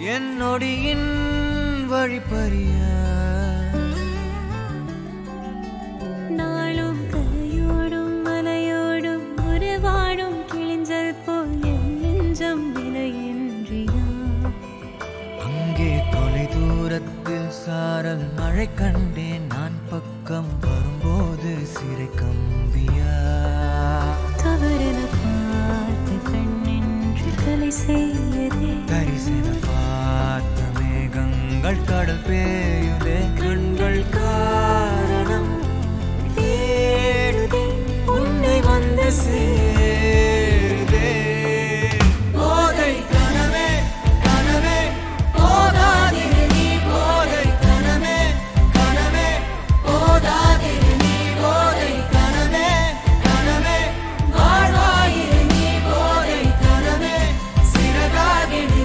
என் நொடியின் வழிப்பறிய நாளும் கரையோடும் மலையோடும் உறவாடும் கிழிஞ்சல் போல் என் நெஞ்சம் விலையின்றியா அங்கே தொலை தூரத்தில் சாரல் மழை கண்டேன் நான் பக்கம் வரும்போது சிறை கம்பியா தவறென பார்த்து கண்ணென்று தலை செய்யதே தரிசன பார்த்த மேகங்கள் கடல் பேயுதே கண்கள் காரணம் தேடுதே உன்னை வந்து சேருதே போதை கனவே கனவே போதாதிரு நீ போதை கனவே கனவே போதாதிரு நீ போதை கனவே கனவே வாழ்வாயிரு நீ போதை கனவே சிறகாகிடு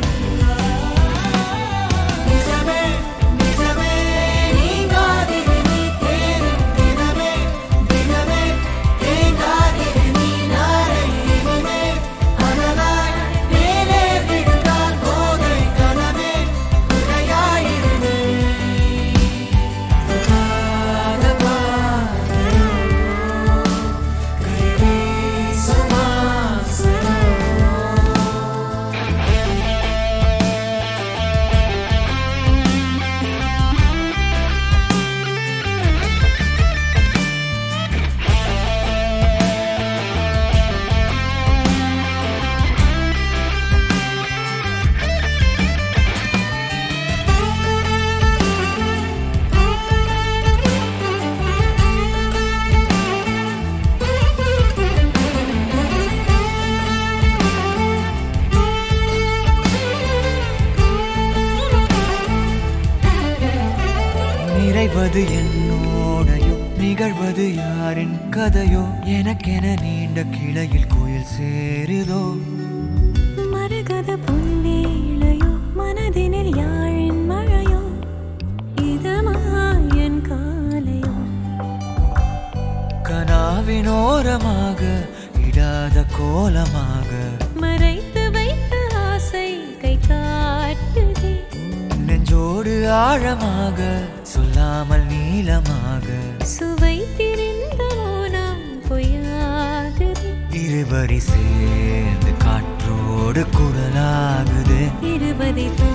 நிஜமே நிஜமே நீங்காதிரு நீ தேடும் தினமே தினமே தேங்காதிரு நீ நாளை இனிமே அதனால் மேலே விழுந்தால் போதை கனவே குறையாயிரு நீ காத பாதையோ கைவீசும் ஆசையோ நிறைவது என்னோடையோ நிகழ்வது யாரின் கதையோ எனக்கென நீண்ட கிளையில் கோயில் சேருதோ மரகத பொன்வேளையோ மனதினில் யாழின் மழையோ இதமாயன் காலையோ கனாவினோரமாக இடாத கோலமாக மறைத்து வைத்த ஆசை கை காட்டுதே நெஞ்சோடு ஆழமாக சொல்லாமல் நீளமாக சுவைத்திருந்த மோனம் பொய்யாகுதே இருவரி சேர்ந்து காற்றோடு குரலாகுது இருபதை